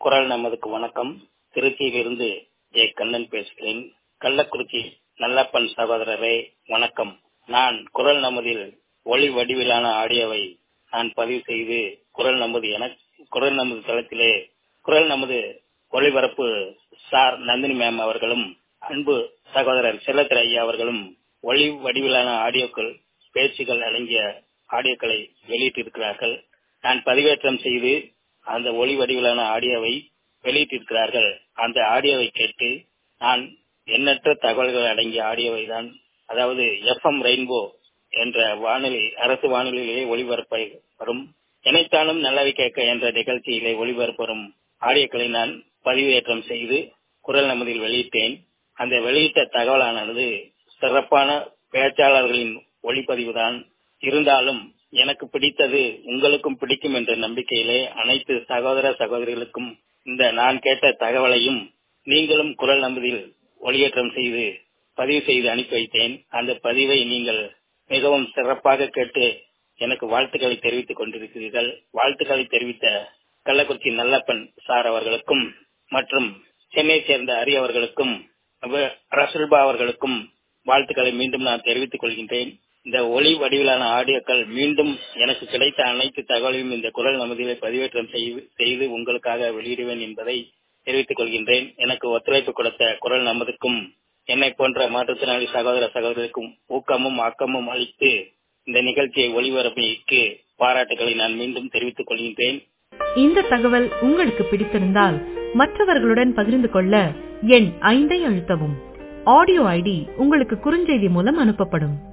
குரல் நமதுக்கு வணக்கம் திருச்சியிலிருந்து ஜே கண்ணன் பேசுகிறேன் கள்ளக்குறிச்சி நல்லப்பன் சகோதரரே வணக்கம் நான் குரல் நமதில் ஒளி வடிவிலான ஆடியோவை நான் பதிவு செய்து குரல் நமது என குரல் நமது தளத்திலே குரல் நமது ஒளிபரப்பு சார் நந்தினி மேம் அவர்களும் அன்பு சகோதரர் செல்லத்திர ஐயா அவர்களும் ஒளி வடிவிலான ஆடியோக்கள் பேச்சுகள் அடங்கிய ஆடியோக்களை வெளியிட்டிருக்கிறார்கள் நான் பதிவேற்றம் செய்து அந்த ஒளி வடிவிலான ஆடியோவை வெளியிட்டிருக்கிறார்கள் அந்த ஆடியோவை கேட்டு நான் எண்ணற்ற தகவல்கள் அடங்கிய ஆடியோவை தான் அதாவது எஃப்எம் ரெயின்போ என்ற வானொலி அரசு வானொலியிலே ஒளிபரப்ப வரும் இணைத்தானும் நல்லவை கேட்க என்ற நிகழ்ச்சியிலே ஒளிபரப்பரும் ஆடியோக்களை நான் பதிவேற்றம் செய்து குரல் நமதில் வெளியிட்டேன் அந்த வெளியிட்ட தகவலானது சிறப்பான பேச்சாளர்களின் ஒளிப்பதிவுதான் இருந்தாலும் எனக்கு பிடித்தது உங்களுக்கும் பிடிக்கும் என்ற நம்பிக்கையிலே அனைத்து சகோதர சகோதரிகளுக்கும் இந்த நான் கேட்ட தகவலையும் நீங்களும் குரல் நம்பதில் ஒளியேற்றம் செய்து பதிவு செய்து அனுப்பி வைத்தேன் அந்த பதிவை நீங்கள் மிகவும் சிறப்பாக கேட்டு எனக்கு வாழ்த்துக்களை தெரிவித்துக் கொண்டிருக்கிறீர்கள் வாழ்த்துக்களை தெரிவித்த கள்ளக்குறிச்சி நல்லப்பன் சார் அவர்களுக்கும் மற்றும் சென்னை சேர்ந்த அரி அவர்களுக்கும் ரசுல்பா அவர்களுக்கும் வாழ்த்துக்களை மீண்டும் நான் தெரிவித்துக் கொள்கின்றேன் இந்த ஒளி வடிவிலான ஆடியோக்கள் மீண்டும் எனக்கு கிடைத்த அனைத்து தகவலையும் இந்த குரல் நமதிலே பதிவேற்றம் செய்து உங்களுக்காக வெளியிடுவேன் என்பதை தெரிவித்துக் கொள்கின்றேன் எனக்கு ஒத்துழைப்பு கொடுத்த குரல் நமதுக்கும் என்னை போன்ற மாற்றுத்திறனாளி சகோதர சகோதரிக்கும் ஊக்கமும் ஆக்கமும் அளித்து இந்த நிகழ்ச்சியை ஒளிபரப்பிற்கு பாராட்டுகளை நான் மீண்டும் தெரிவித்துக் கொள்கின்றேன் இந்த தகவல் உங்களுக்கு பிடித்திருந்தால் மற்றவர்களுடன் பகிர்ந்து கொள்ள எண் ஐந்தை அழுத்தவும் ஆடியோ ஐடி உங்களுக்கு குறுஞ்செய்தி மூலம் அனுப்பப்படும்